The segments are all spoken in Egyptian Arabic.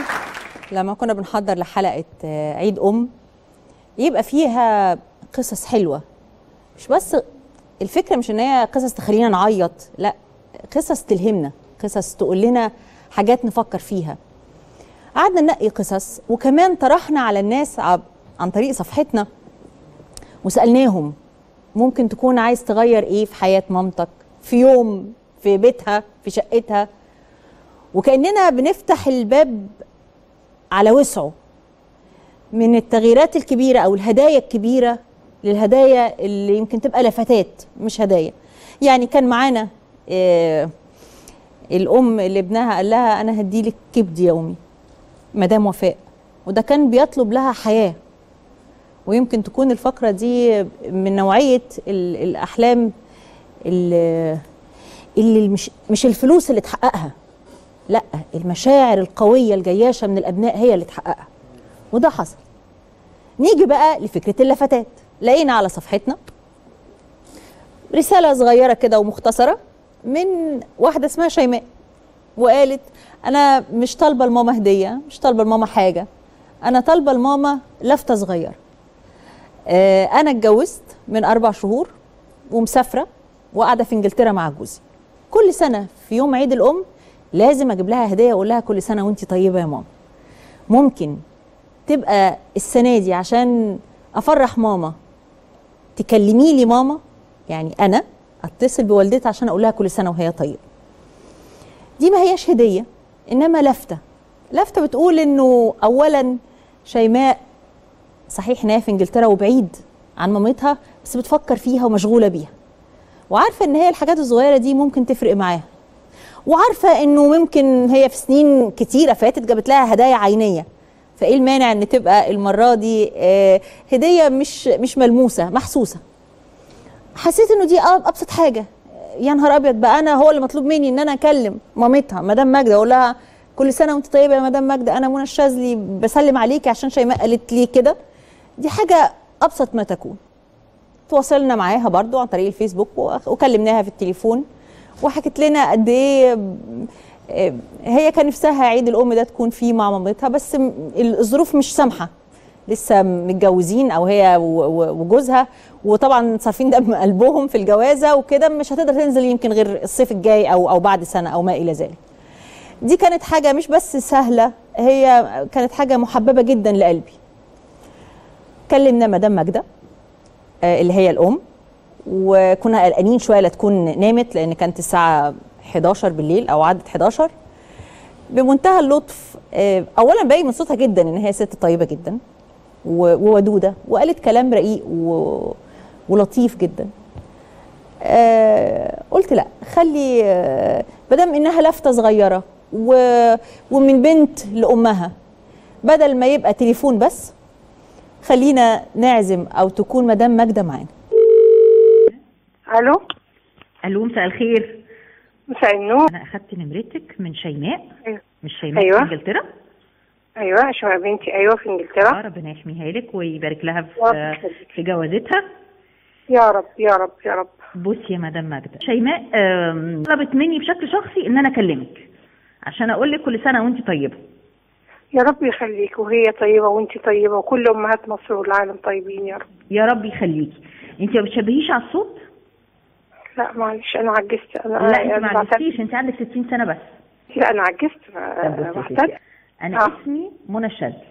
لما كنا بنحضر لحلقه آه، عيد ام يبقى فيها قصص حلوه مش بس الفكره مش ان هي قصص تخلينا نعيط لا قصص تلهمنا قصص تقول لنا حاجات نفكر فيها قعدنا ننقي قصص وكمان طرحنا على الناس عب- عن طريق صفحتنا وسالناهم ممكن تكون عايز تغير ايه في حياه مامتك في يوم في بيتها في شقتها وكاننا بنفتح الباب على وسعه من التغييرات الكبيره او الهدايا الكبيره للهدايا اللي يمكن تبقى لفتات مش هدايا يعني كان معانا آه، الام اللي ابنها قال لها انا هديلك كبد يومي مدام وفاء وده كان بيطلب لها حياه ويمكن تكون الفقره دي من نوعيه ال- الاحلام اللي, اللي مش مش الفلوس اللي تحققها لا المشاعر القويه الجياشه من الابناء هي اللي تحققها وده حصل نيجي بقى لفكره اللفتات لقينا على صفحتنا رساله صغيره كده ومختصره من واحده اسمها شيماء وقالت انا مش طالبه لماما هديه مش طالبه لماما حاجه انا طالبه لماما لفته صغيره آه، انا اتجوزت من اربع شهور ومسافره وقاعده في انجلترا مع جوزي كل سنه في يوم عيد الام لازم اجيب لها هديه واقول لها كل سنه وانت طيبه يا ماما ممكن تبقى السنه دي عشان افرح ماما تكلمي لي ماما يعني انا اتصل بوالدتها عشان اقول لها كل سنه وهي طيبه دي ما هياش هديه انما لفته لفته بتقول انه اولا شيماء صحيح ان هي في انجلترا وبعيد عن مامتها بس بتفكر فيها ومشغوله بيها وعارفه ان هي الحاجات الصغيره دي ممكن تفرق معاها وعارفه انه ممكن هي في سنين كتيره فاتت جابت لها هدايا عينيه فايه المانع ان تبقى المره دي آه، هديه مش مش ملموسه محسوسه حسيت انه دي أب- ابسط حاجه يا نهار ابيض بقى انا هو اللي مطلوب مني ان انا اكلم مامتها مدام ماجده اقول لها كل سنه وانت طيبه يا مدام ماجده انا منى الشاذلي بسلم عليكي عشان شيماء قالت لي كده دي حاجه ابسط ما تكون تواصلنا معاها برضو عن طريق الفيسبوك وأخ- وكلمناها في التليفون وحكت لنا قد ايه آه، هي كان نفسها عيد الام ده تكون فيه مع مامتها بس م- الظروف مش سامحه لسه متجوزين او هي و- و- وجوزها وطبعا صارفين دم قلبهم في الجوازه وكده مش هتقدر تنزل يمكن غير الصيف الجاي او او بعد سنه او ما الى ذلك. دي كانت حاجه مش بس سهله هي كانت حاجه محببه جدا لقلبي. كلمنا مدام ماجده آه، اللي هي الام وكنا قلقانين شويه لا تكون نامت لان كانت الساعه 11 بالليل او عدت 11 بمنتهى اللطف آه، اولا باين من صوتها جدا ان هي ست طيبه جدا و- وودوده وقالت كلام رقيق و... ولطيف جدا آه قلت لا خلي آه مادام انها لفته صغيره و... ومن بنت لامها بدل ما يبقى تليفون بس خلينا نعزم او تكون مدام ماجده معانا الو الو مساء الخير مساء النور انا اخدت نمرتك من شيماء أيوة. مش شيماء أيوة. في انجلترا ايوه شو بنتي ايوه في اه انجلترا ربنا يحميها لك ويبارك لها رب في يخليك. في جوازتها يا رب يا رب يا رب بصي يا مدام ماجده شيماء آم، طلبت مني بشكل شخصي ان انا اكلمك عشان اقول لك كل سنه وانت طيبه يا رب يخليك وهي طيبه وانت طيبه وكل امهات مصر والعالم طيبين يا رب يا رب يخليكي انت ما بتشبهيش على الصوت لا معلش انا عجزت انا لا انت أنا ما بعتذر. عرفتيش انت عندك 60 سنه بس لا انا عجزت طب بصي يا بعتذر ستي، انا آه. اسمي منى الشاذلي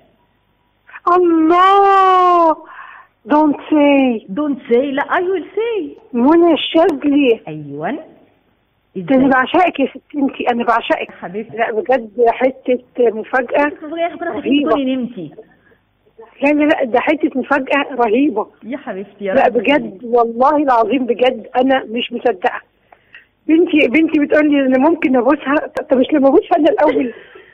الله دونت سي دونت سي لا اي ويل سي منى الشاذلي ايوه ده انا بعشقك يا ست انتي انا بعشقك حبيبتي لا بجد حته مفاجاه صغيره كنت رهيبة. تكوني نمتي لا لا لا ده حته مفاجاه رهيبه يا حبيبتي يا لا رب بجد والله العظيم بجد انا مش مصدقه بنتي بنتي بتقول لي انا ممكن ابوسها طب طب مش لما ابوسها انا الاول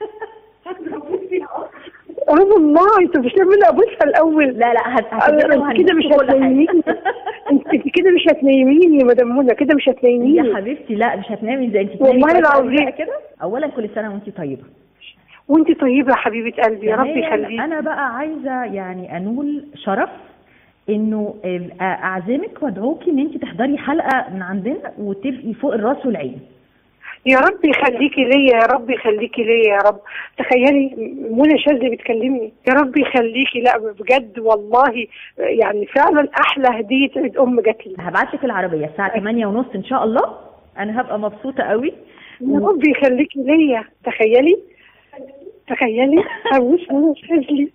اه والله انت مش لما انا ابوسها الاول لا لا هت- أنا- هتبدأوا انت كده مش وهنديكوا كل حاجة. هتنيميني انت انت كده مش هتنيميني يا مدام منى كده مش يا هتنيميني حبيبتي لا مش هتنامي زي انت والله بتنامي كويس العظيم. بقى كده اولا كل سنه وانت طيبه وانت طيبه يا حبيبه قلبي يا رب ثانياً، يخليك انا بقى عايزه يعني انول شرف انه آه، اعزمك وادعوكي ان انت تحضري حلقه من عندنا وتبقي فوق الراس والعين يا رب يخليكي ليا يا رب يخليكي ليا يا رب تخيلي منى شاذلي بتكلمني يا رب يخليكي لا بجد والله يعني فعلا احلى هديه عيد ام جات لي هبعت لك العربيه الساعه 8 ونص ان شاء الله انا هبقى مبسوطه قوي يا رب يخليكي ليا تخيلي تخيلي ابوس منى شاذلي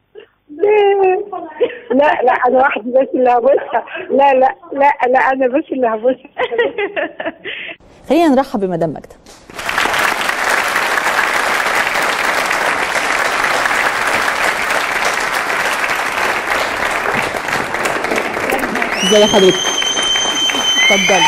لا لا انا واحده بس اللي هبوسها لا لا لا لا انا بس اللي هبوسها خلينا نرحب بمدام ماجده ازي حضرتك اتفضلي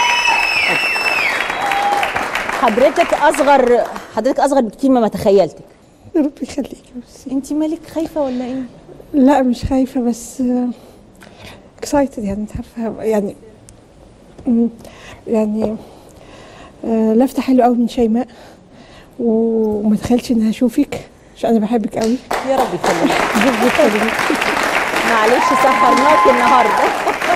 حضرتك اصغر حضرتك اصغر بكتير مما تخيلتك يا رب يخليكي بس انت مالك خايفه ولا ايه لا مش خايفة بس اكسايتد يعني انت عارفة يعني مم، يعني آه، لفتة حلوة قوي من شيماء و- وما تخيلش اني هشوفك عشان انا بحبك قوي يا رب يخليك جدا جدا معلش سهرناك النهارده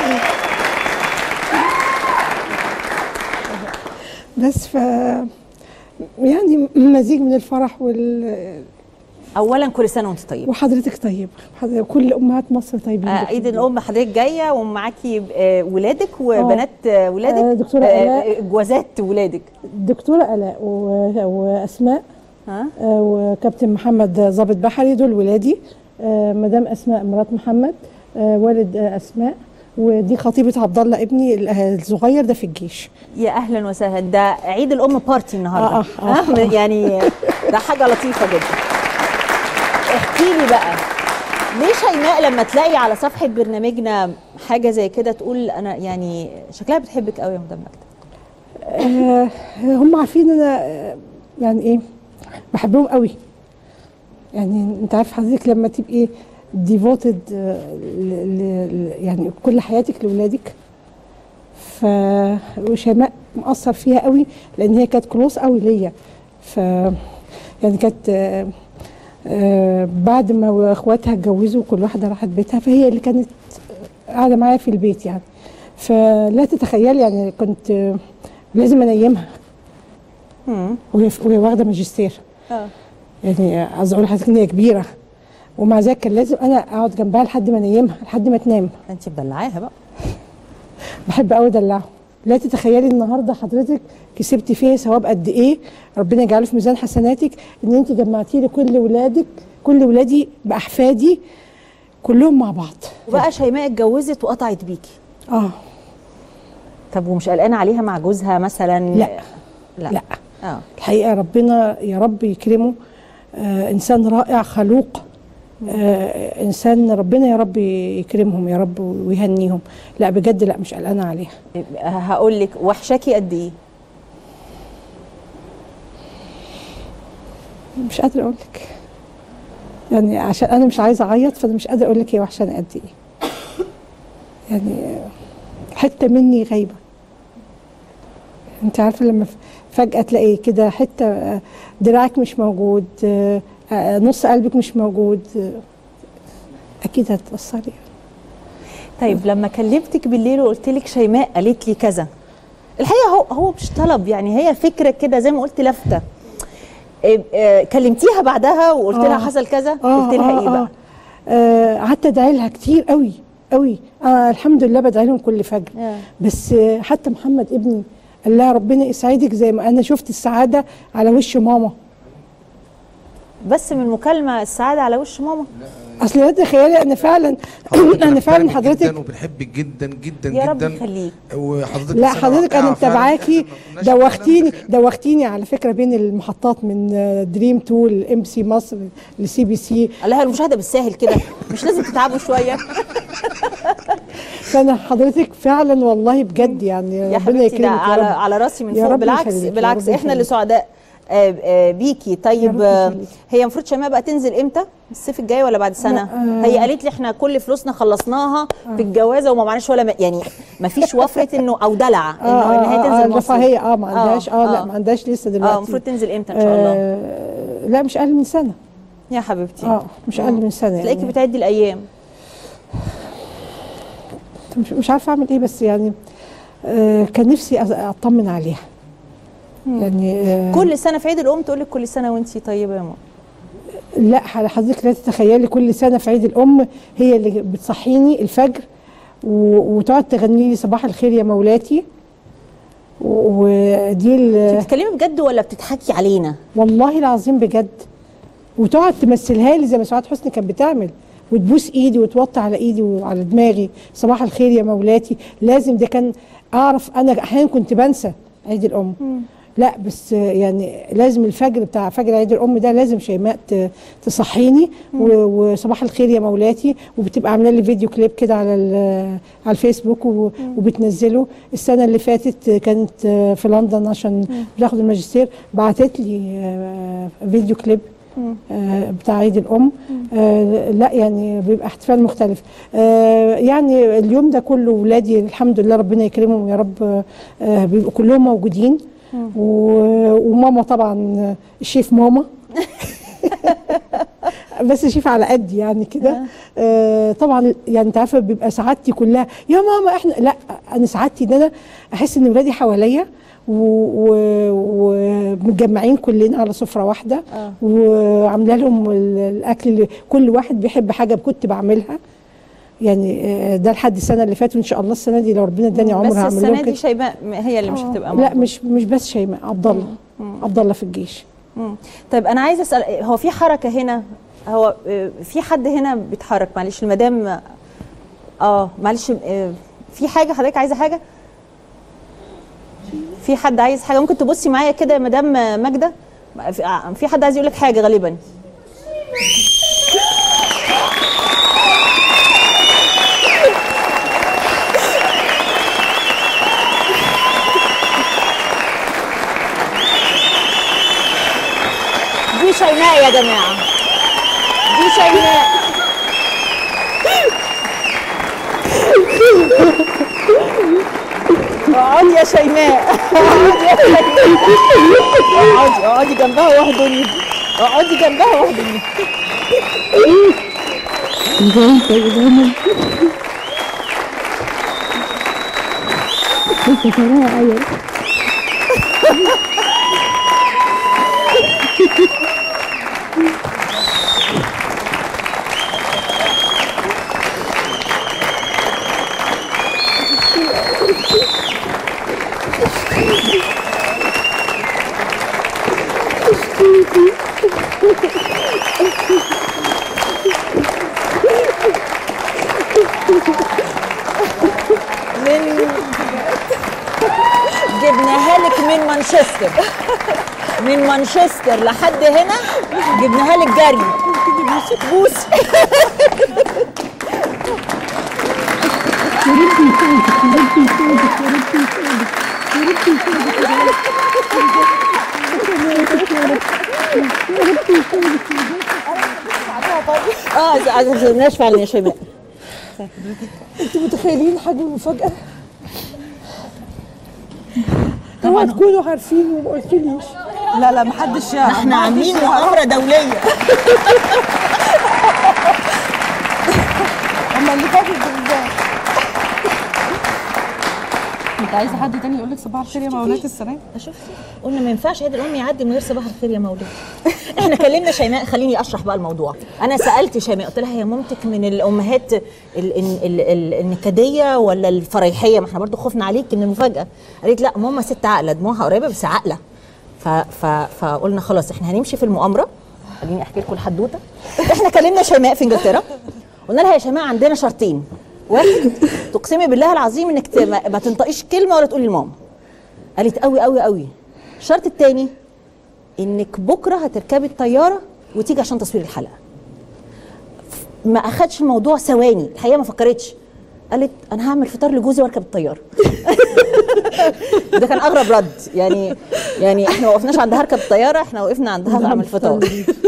بس ف يعني مزيج من الفرح وال... اولا كل سنه وانت طيبه وحضرتك طيبة حضرتك كل امهات مصر طيبين آه، عيد الام حضرتك جايه ومعاكي آه، ولادك وبنات آه، ولادك آه، دكتورة آه، آلاء. آه، جوازات ولادك دكتورة آلاء و- واسماء ها آه، وكابتن محمد ضابط بحري دول ولادي آه، مدام اسماء مرات محمد آه، والد آه، اسماء ودي خطيبه عبد الله ابني ال- آه، الصغير ده في الجيش يا اهلا وسهلا ده عيد الام بارتي النهارده آه، آه، آه. آه، يعني ده حاجه لطيفه جدا احكي لي بقى ليه شيماء لما تلاقي على صفحه برنامجنا حاجه زي كده تقول انا يعني شكلها بتحبك قوي يا مدام ماجده آه، هم عارفين ان انا آه، يعني ايه بحبهم قوي يعني انت عارف حضرتك لما تبقي ديفوتد يعني كل حياتك لاولادك ف وشيماء مأثر فيها قوي لان هي كانت كلوز قوي ليا ف يعني كانت آه، آه، بعد ما اخواتها اتجوزوا كل واحده راحت بيتها فهي اللي كانت قاعده معايا في البيت يعني فلا تتخيلي يعني كنت آه، لازم انيمها مم. وهي وهي واخده ماجستير اه يعني عايزه اقول لحضرتك ان هي كبيره ومع ذلك كان لازم انا اقعد جنبها لحد ما انيمها لحد ما تنام انت مدلعاها بقى بحب قوي ادلعهم لا تتخيلي النهارده حضرتك كسبتي فيها ثواب قد ايه ربنا يجعله في ميزان حسناتك ان انت جمعتي لي كل ولادك كل ولادي باحفادي كلهم مع بعض وبقى شيماء اتجوزت وقطعت بيكي اه طب ومش قلقانه عليها مع جوزها مثلا لا. لا لا اه الحقيقه ربنا يا رب يكرمه آه انسان رائع خلوق آه انسان ربنا يا رب يكرمهم يا رب ويهنيهم لا بجد لا مش قلقانه عليها هقول لك وحشاكي قد ايه مش قادره اقول لك يعني عشان انا مش عايزه اعيط فانا مش قادره اقول لك هي وحشاني قد ايه يعني حته مني غايبه انت عارفه لما ف- فجاه تلاقي كده حته آه، دراعك مش موجود آه، آه، نص قلبك مش موجود آه، اكيد هتتاثري طيب لما كلمتك بالليل وقلت لك شيماء قالت لي كذا الحقيقه هو هو مش طلب يعني هي فكره كده زي ما قلت لفته إيه، آه، كلمتيها بعدها وقلت لها آه. حصل كذا آه، قلت لها آه، ايه بقى آه. آه، قعدت ادعي لها كتير قوي قوي آه الحمد لله بدعي لهم كل فجر آه. بس آه، حتى محمد ابني قال لها ربنا يسعدك زي ما انا شفت السعاده على وش ماما بس من مكالمه السعاده على وش ماما اصل لا تخيلي انا فعلا انا فعلا بنحترمك حضرتك جدا وبنحبك جدا جدا يا رب جدا يخليك وحضرتك لا إنسانة حضرتك انا رائعة فعلاً. متابعاكي إحنا ما كناش دوختيني نتخيل. دوختيني على فكره بين المحطات من دريم 2 لام سي مصر لسي بي سي قال لها المشاهده بالساهل كده مش لازم تتعبوا شويه فانا حضرتك فعلا والله بجد يعني يا ربنا حبيبتي ده يكرمك يا على رب. على راسي من يا فوق رب بالعكس يخليك، يا بالعكس رب احنا اللي يخليك. سعداء آه، آه، بيكي يا طيب رب آه، يخليك. هي المفروض شيماء بقى تنزل امتى الصيف الجاي ولا بعد سنه لا، آه. هي قالت لي احنا كل فلوسنا خلصناها في الجوازه وما معناش ولا م... يعني ما فيش وفره انه او دلع انه اه ان هي اه اه تنزل مصر الرفاهيه اه ما عندهاش اه, لا آه. ما عندهاش لسه دلوقتي اه المفروض تنزل امتى ان شاء الله آه لا مش اقل من سنه يا حبيبتي اه مش اقل من سنه تلاقيكي يعني بتعدي الايام مش, مش عارفه اعمل ايه بس يعني آه كان نفسي أز- اطمن عليها يعني آه، كل سنه في عيد الام تقول لك كل سنه وانت طيبه يا ماما لا حضرتك لا تتخيلي كل سنه في عيد الام هي اللي بتصحيني الفجر و- وتقعد تغني لي صباح الخير يا مولاتي و- ودي ال- بتتكلمي بجد ولا بتضحكي علينا والله العظيم بجد وتقعد تمثلها لي زي ما سعاد حسني كانت بتعمل وتبوس ايدي وتوطي على ايدي وعلى دماغي صباح الخير يا مولاتي لازم ده كان اعرف انا احيانا كنت بنسى عيد الام لا بس يعني لازم الفجر بتاع فجر عيد الام ده لازم شيماء ت- تصحيني و- وصباح الخير يا مولاتي وبتبقى عامله لي فيديو كليب كده على ال- على الفيسبوك و- وبتنزله السنه اللي فاتت كانت في لندن عشان بتاخد الماجستير بعتت لي آه، فيديو كليب آه، بتاع عيد الام آه، لا يعني بيبقى احتفال مختلف آه، يعني اليوم ده كله ولادي الحمد لله ربنا يكرمهم يا رب آه، بيبقوا كلهم موجودين و- وماما طبعا الشيف ماما بس شيف على قد يعني كده آه طبعا يعني انت عارفه بيبقى سعادتي كلها يا ماما احنا لا انا سعادتي ان انا احس ان ولادي حواليا و- و- ومتجمعين كلنا على سفره واحده آه. وعامله لهم ال- الاكل اللي كل واحد بيحب حاجه كنت بعملها يعني آه، ده لحد السنه اللي فاتت وان شاء الله السنه دي لو ربنا اداني عمر بس هعمل السنه لهم دي كده شيماء هي اللي مش هتبقى لا موجودة. مش مش بس شيماء عبد الله عبد الله في الجيش مم. طيب انا عايزه اسال هو في حركه هنا هو آه، في حد هنا بيتحرك معلش المدام اه معلش آه، في حاجه حضرتك عايزه حاجه في حد عايز حاجه ممكن تبصي معايا كده يا مدام ماجده في- آه، في حد عايز يقول لك حاجه غالبا دي شيماء يا جماعه دي شيماء اقعدي يا شيماء اقعدي يا شيماء اقعدي اقعدي جنبها واحضني اقعدي جنبها واحضني من جبناها لك من مانشستر من مانشستر لحد هنا جبناها لك جري بوسي اه عايزه مالناش فعلا يا شيماء انتوا متخيلين حجم المفاجاه اوعى تكونوا عارفين وما قلتليش لا لا محدش يعرف احنا عاملين مؤامره دوليه اما اللي فاتت بالذات انت عايزه حد تاني يقول لك صباح الخير يا مولات السلام شفتي قلنا ما ينفعش عيد الام يعدي من غير صباح الخير يا مولود احنا كلمنا شيماء خليني اشرح بقى الموضوع انا سالت شيماء قلت لها هي مامتك من الامهات ال- ال- ال- ال- النكديه ولا الفريحيه ما احنا برضو خفنا عليك من المفاجاه قالت لا ماما ست عاقله دموعها قريبه بس عاقله ف ف فقلنا خلاص احنا هنمشي في المؤامره خليني احكي لكم الحدوته احنا كلمنا شيماء في انجلترا قلنا لها يا شيماء عندنا شرطين واحد تقسمي بالله العظيم انك ت- ما ما تنطقيش كلمه ولا تقولي لماما قالت قوي قوي قوي الشرط التاني انك بكره هتركبي الطياره وتيجي عشان تصوير الحلقه ما اخدش الموضوع ثواني الحقيقه ما فكرتش قالت انا هعمل فطار لجوزي واركب الطياره ده كان اغرب رد يعني يعني احنا ما وقفناش عند هركب الطياره احنا وقفنا عندها هعمل فطار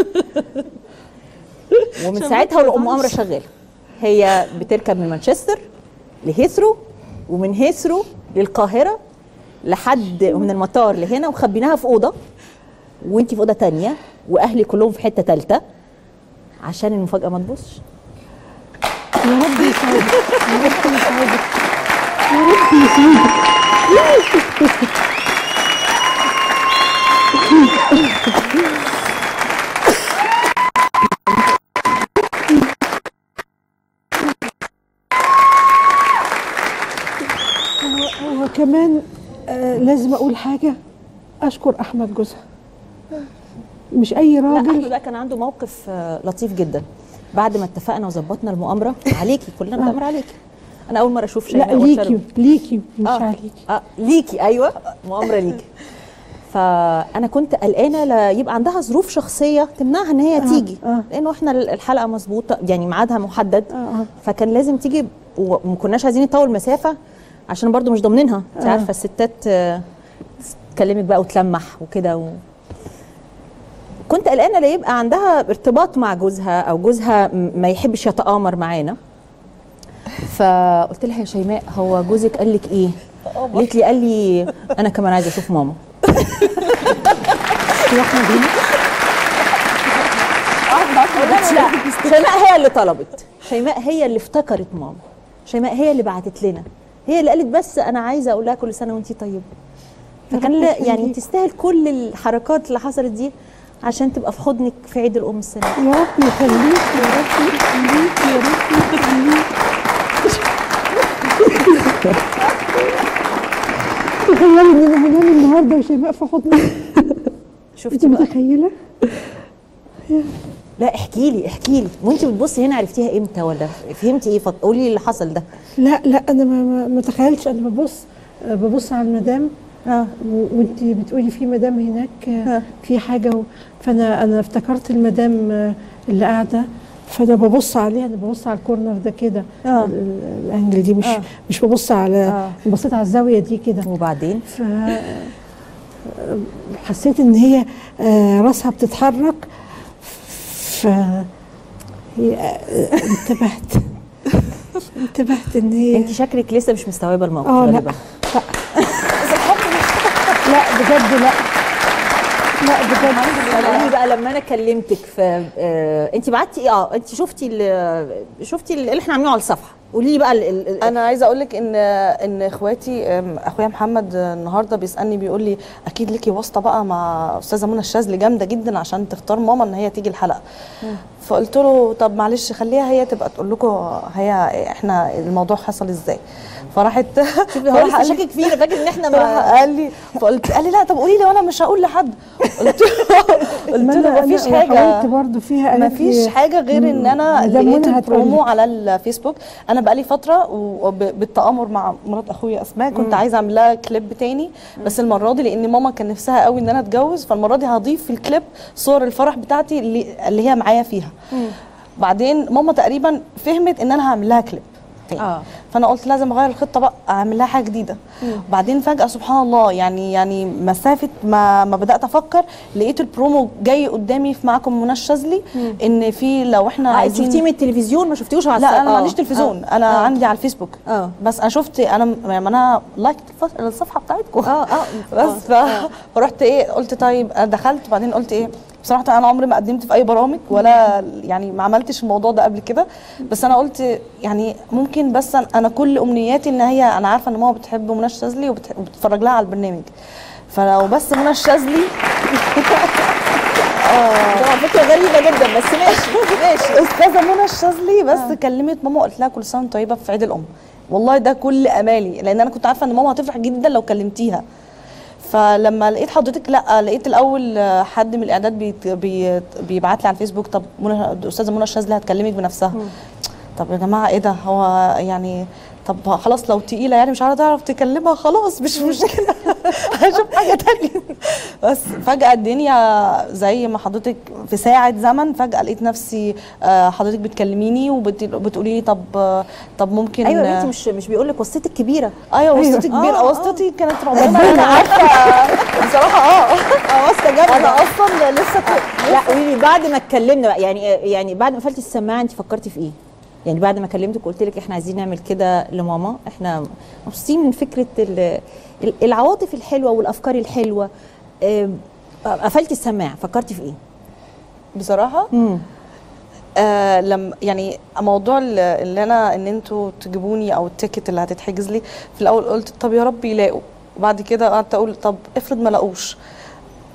ومن ساعتها والمؤامره شغاله هي بتركب من مانشستر لهيثرو ومن هيثرو للقاهره لحد من المطار لهنا وخبيناها في اوضه وانتي في اوضه تانية واهلي كلهم في حته تالتة عشان المفاجاه ما تبصش يا رب يسعدك يا رب يسعدك يا رب يسعدك هو- هو كمان آه لازم اقول حاجه اشكر احمد جوزها مش اي لا احمد راجل بقى كان عنده موقف آه، لطيف جدا بعد ما اتفقنا وظبطنا المؤامره عليكي كلنا بنأمر عليكي انا اول مره اشوف لا شيماء ليكي وشرم. ليكي مش آه. عليكي اه ليكي ايوه مؤامره ليكي فانا كنت قلقانه لا يبقى عندها ظروف شخصيه تمنعها ان هي آه، تيجي آه. لانه احنا الحلقه مظبوطه يعني ميعادها محدد آه، آه. فكان لازم تيجي وما كناش عايزين نطول مسافه عشان برضو مش ضامنينها انت آه. عارفه الستات آه، تكلمك بقى وتلمح وكده و... كنت قلقانه لا يبقى عندها ارتباط مع جوزها او جوزها م- ما يحبش يتآمر معانا فقلت لها يا شيماء هو جوزك قال لك ايه؟ قالت لي قال لي انا كمان عايزه اشوف ماما واحنا هنا قلت لا شيماء هي اللي طلبت شيماء هي اللي افتكرت ماما شيماء هي اللي بعتت لنا هي اللي قالت بس انا عايزه اقول لها كل سنه وانتي طيبه فكان رب لا يعني يخليك. تستاهل كل الحركات اللي حصلت دي عشان تبقى في حضنك في عيد الام السنه دي. يا رب يخليك يا رب يخليك يا رب يخليك تخيلي ان انا هنام النهارده وشيماء في حضني انت شفتي بقى متخيله؟ لا احكي لي احكي لي وانت بتبصي هنا عرفتيها امتى ولا فهمتي ايه فق- قولي لي اللي حصل ده لا لا انا ما ما- ما تخيلتش انا ببص ببص على المدام اه وانت بتقولي في مدام هناك ها. في حاجه و... فانا انا افتكرت المدام اللي قاعده فانا ببص عليها انا ببص على الكورنر ده كده آه. ال- الانجل دي مش آه. مش ببص على آه. بصيت على الزاويه دي كده وبعدين ف حسيت ان هي آه، راسها بتتحرك ف هي آه، انتبهت انتبهت ان هي انت شكلك لسه مش مستوعبه الموقف اه لا غالبا لا لا بجد لا لا بجد قولي لي بقى لما انا كلمتك في آه انت بعتي ايه اه انت شفتي ال- شفتي اللي احنا عاملينه على الصفحه قولي لي بقى ال- ال- ال- انا عايزه اقول لك ان ان اخواتي أم، اخويا محمد النهارده بيسالني بيقول لي اكيد ليكي واسطه بقى مع استاذه منى الشاذلي جامده جدا عشان تختار ماما ان هي تيجي الحلقه فقلت له طب معلش خليها هي تبقى تقول لكم هي احنا الموضوع حصل ازاي فراحت شوفي هو لسه شاكك فينا فاكر ان احنا راح ما قال لي فقلت قال لي لا طب قولي لي وانا مش هقول لحد قلت له قلت ما له أنا- مفيش أنا حاجه حاولت برضه فيها قالت مفيش لي حاجه غير ان انا مدام منى لقيت هتقول البرومو لك. على الفيسبوك انا بقالي فتره وبالتامر مع مرات اخويا اسماء كنت عايزه اعمل لها كليب تاني بس المره دي لان ماما كان نفسها قوي ان انا اتجوز فالمره دي هضيف في الكليب صور الفرح بتاعتي اللي, اللي هي معايا فيها بعدين ماما تقريبا فهمت ان انا هعمل لها كليب تاني. آه. فانا قلت لازم اغير الخطه بقى اعمل لها حاجه جديده بعدين فجاه سبحان الله يعني يعني مسافه ما ما بدات افكر لقيت البرومو جاي قدامي في معاكم منى الشاذلي ان في لو احنا آه انت عايزين شفتيه من التلفزيون ما شفتيهوش على لا الص- انا آه. ماليش تلفزيون آه. انا آه. عندي على الفيسبوك آه. بس انا شفت انا يعني انا لايك الصفحه بتاعتكم اه اه بس ف... فرحت ايه قلت طيب انا دخلت بعدين قلت ايه بصراحه انا عمري ما قدمت في اي برامج ولا يعني ما عملتش الموضوع ده قبل كده بس انا قلت يعني ممكن بس أنا- انا كل امنياتي ان هي انا عارفه ان ماما بتحب منى الشاذلي وبتح- وبتتفرج لها على البرنامج فلو بس منى الشاذلي طبعا فكره غريبه جدا بس ماشي ماشي استاذه منى الشاذلي بس آه. كلمت ماما وقالت لها كل سنه وانت طيبه في عيد الام والله ده كل امالي لان انا كنت عارفه ان ماما هتفرح جدا لو كلمتيها فلما لقيت حضرتك لا لقيت الاول آه، حد من الاعداد بيت بيت بيبعت لي على الفيسبوك طب منى الاستاذه منى الشاذلي هتكلمك بنفسها طب يا جماعه ايه ده هو يعني طب خلاص لو تقيله يعني مش هتعرف تكلمها خلاص مش مشكله هشوف حاجه تانية بس فجاه الدنيا زي ما حضرتك في ساعه زمن فجاه لقيت نفسي آه، حضرتك بتكلميني وبتقولي لي طب آه، طب ممكن ايوه يا آه، بنتي مش مش بيقول لك وصيتك كبيره ايوه وسطتي أيوة. كبيره آه، وسطتي كانت ربنا انا عارفه بصراحه اه اه واسطه جامده انا اصلا لسه كنت- لا قولي لي بعد ما اتكلمنا بقى يعني يعني بعد ما قفلتي السماعه انت فكرتي في ايه؟ يعني بعد ما كلمتك وقلت لك احنا عايزين نعمل كده لماما احنا مبسوطين من فكره ال- ال- العواطف الحلوه والافكار الحلوه آم، قفلتي السماعه فكرتي في ايه؟ بصراحه امم آه لما يعني موضوع ال- اللي انا ان انتوا تجيبوني او التيكت اللي هتتحجز لي في الاول قلت طب يا رب يلاقوا وبعد كده قعدت اقول طب افرض ما لاقوش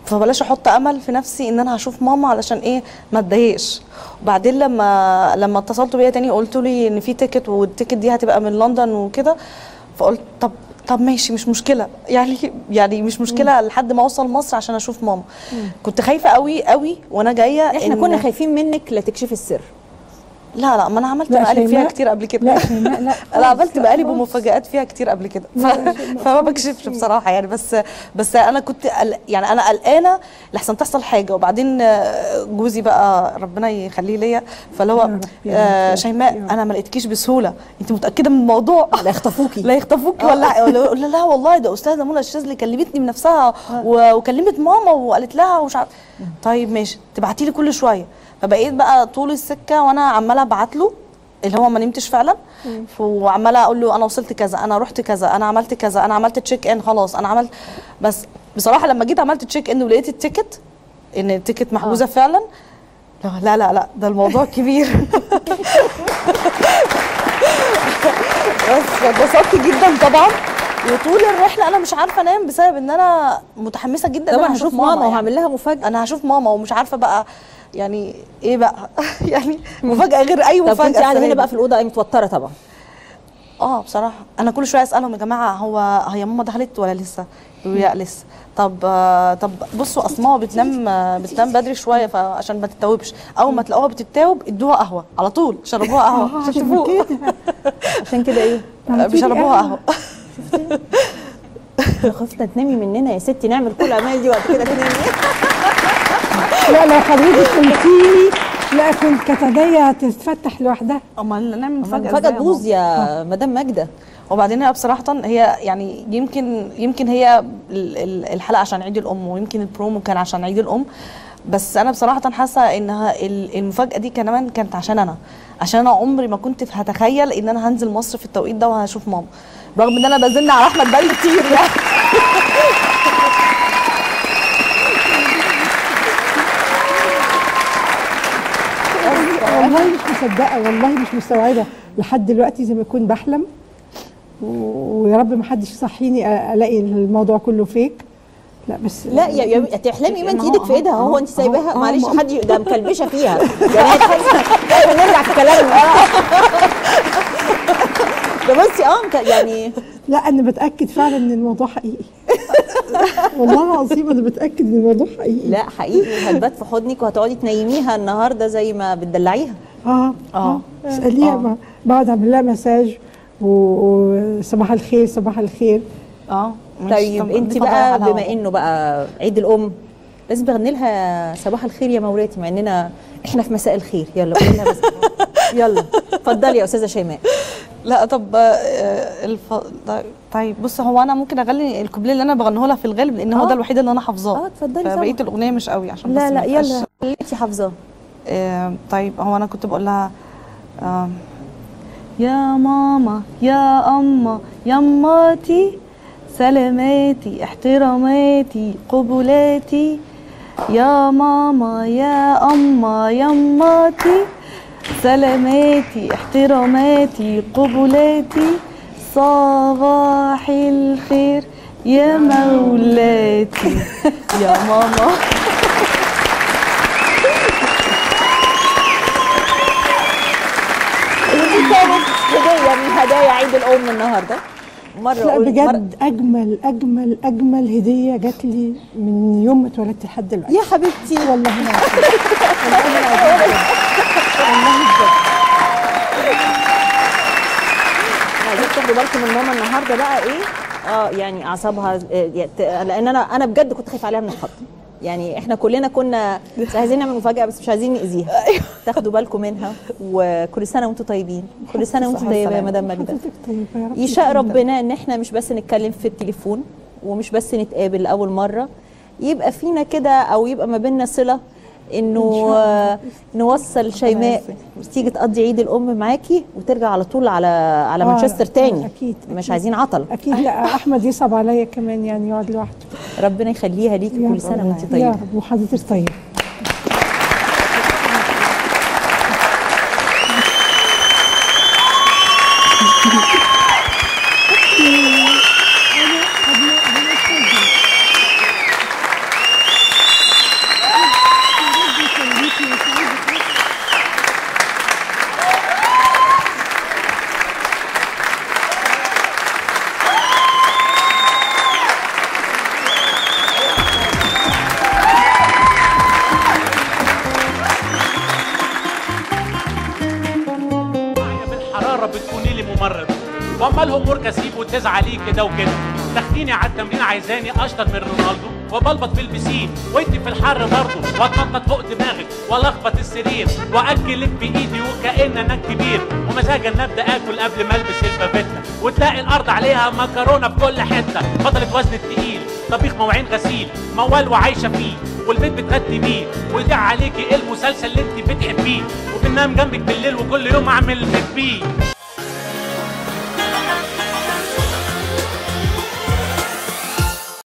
فبلاش احط امل في نفسي ان انا هشوف ماما علشان ايه ما اتضايقش وبعدين لما لما اتصلتوا بيا تاني قلتوا لي ان في تيكت والتيكت دي هتبقى من لندن وكده فقلت طب طب ماشي مش مشكله يعني يعني مش مشكله لحد ما اوصل مصر عشان اشوف ماما كنت خايفه قوي قوي وانا جايه احنا إن- كنا خايفين منك لا تكشفي السر لا لا ما انا عملت لا، مقالب فيها شيماء- كتير قبل كده لا شيماء لا انا عملت خالص، لا مقالب خالص. ومفاجآت فيها كتير قبل كده ف... فما بكشفش بصراحه يعني بس بس انا كنت قل... يعني انا قلقانه لحسن تحصل حاجه وبعدين آه، جوزي بقى ربنا يخليه ليا فاللي يا هو رب، يا آه رب، يا شيماء رب. انا ما لقيتكيش بسهوله انت متاكده من الموضوع لا يخطفوكي لا يخطفوكي ولا ولا ولا لا والله ده استاذه منى الشاذلي كلمتني بنفسها و- وكلمت ماما وقالت لها ومش عارف طيب ماشي تبعتي لي كل شويه فبقيت بقى طول السكه وانا عماله ابعت له اللي هو ما نمتش فعلا ف- وعماله اقول له انا وصلت كذا انا رحت كذا انا عملت كذا انا عملت تشيك ان خلاص انا عملت بس بصراحه لما جيت عملت تشيك ان ولقيت التيكت ان التيكت محجوزه فعلا لا لا لا لا ده الموضوع كبير بس اتبسطت جدا طبعا وطول الرحله انا مش عارفه انام بسبب ان انا متحمسه جدا إن طبعا أنا هشوف ماما وهعمل لها مفاجاه انا هشوف ماما ومش عارفه بقى يعني ايه بقى يعني مفاجاه غير اي طب مفاجاه كنت قاعده السنة هنا دي. بقى في الاوضه متوتره طبعا اه بصراحه انا كل شويه اسالهم يا جماعه هو هي ماما دخلت ولا لسه يقولوا لي لا لسه طب آه، طب بصوا اصل ماما بتنام آه، بتنام بدري شويه فعشان ما تتوبش اول ما تلاقوها بتتاوب ادوها قهوه على طول شربوها قهوه عشان تفوق عشان كده ايه آه، بيشربوها قهوه انا خفت تنامي مننا يا ستي نعمل كل الاعمال دي وبعد كده تنامي لا لو حضرتك قلتيلي لا كنت كانت ايديا هتتفتح لوحدها امال نعمل مفاجاه فجاه إزاي يا تبوظ ماما؟ يا مدام ماجده وبعدين هي بصراحة هي يعني يمكن يمكن هي ال- ال- الحلقة عشان عيد الأم ويمكن البرومو كان عشان عيد الأم بس أنا بصراحة حاسة إنها ال- المفاجأة دي كمان كانت عشان أنا عشان أنا عمري ما كنت هتخيل إن أنا هنزل مصر في التوقيت ده وهشوف ماما رغم إن أنا بزن على أحمد بقالي كتير يعني والله مش مصدقه والله مش مستوعبه لحد دلوقتي زي ما اكون بحلم و- ويا رب ما حدش يصحيني أ- الاقي الموضوع كله فيك لا بس لا يا يا تحلمي ما انت ما هو- ايدك في ايدها أهو- هو انت سايباها أهو- معلش أهو. حد ي- ده مكلبشه فيها يعني هي تحس نرجع في كلامنا ده بصي اه مك- يعني لا انا بتاكد فعلا ان الموضوع حقيقي والله العظيم انا بتاكد ان الموضوع حقيقي لا حقيقي هتبات في حضنك وهتقعدي تنيميها النهارده زي ما بتدلعيها اه اه اساليها آه. ب- بقعد اعمل لها مساج و- وصباح الخير صباح الخير اه ماشي. طيب طب انت دي بقى فضايح على بما الهوا. انه بقى عيد الام لازم تغني لها صباح الخير يا موراتي مع اننا احنا في مساء الخير يلا قولي لها بس يلا اتفضلي يا استاذه شيماء لا طب آه، الف... طيب بص هو انا ممكن اغني الكوبليه اللي انا بغنيه لها في الغالب لان هو آه. ده الوحيد اللي انا حافظاه اه اتفضلي فبقيه طبعا الاغنيه مش قوي عشان لا بس لا ما يبقاش- يلا اللي انت حافظاه آه، طيب هو انا كنت بقول لها آه، يا ماما يا أما يماتي سلاماتي احتراماتي قبلاتي يا ماما يا أما يماتي سلاماتي احتراماتي قبلاتي صباح الخير يا مولاتي يا ماما ودي كانت هديه من هدايا عيد الام النهارده مره لا قلت- بجد اجمل اجمل اجمل هديه جات لي من يوم ما اتولدت لحد دلوقتي يا حبيبتي والله العظيم والله العظيم بجد. والله بجد عايزين تاخدوا بالكم من ماما النهارده بقى ايه اه يعني اعصابها آه، يت- لان انا انا بجد كنت خايفه عليها من الخط يعني احنا كلنا كنا مش عايزين نعمل مفاجاه بس مش عايزين ناذيها تاخدوا بالكم منها وكل سنه وانتم طيبين كل سنه وانتم طيبه يا مدام ماجده حضرتك طيبه يا رب يشاء ربنا ان احنا مش بس نتكلم في التليفون ومش بس نتقابل لاول مره يبقى فينا كده او يبقى ما بيننا صله انه آه، نوصل شيماء تيجي تقضي عيد الام معاكي وترجع على طول على على آه، مانشستر تاني آه، أكيد، مش أكيد. عايزين عطل اكيد لا احمد يصعب عليا كمان يعني يقعد لوحده ربنا يخليها ليكي يا كل رب. سنه وانت يا طيبه رب وحضرتك طيب مره بتكوني لي ممرض واما الامور كسيب وتزعلي كده وكده تاخديني على التمرين عايزاني اشطر من رونالدو وبلبط في البسين وانت في الحر برضه واتنطط فوق دماغك والخبط السرير واكلك بايدي وكان انا كبير ومزاجا نبدا اكل قبل ما البس البافيتا وتلاقي الارض عليها مكرونه في كل حته فضلت وزن التقيل طبيخ مواعين غسيل موال وعايشه فيه والبيت بتغدي بيه ويضيع عليكي المسلسل اللي انت بتحبيه وبننام جنبك بالليل وكل يوم اعمل لك بيه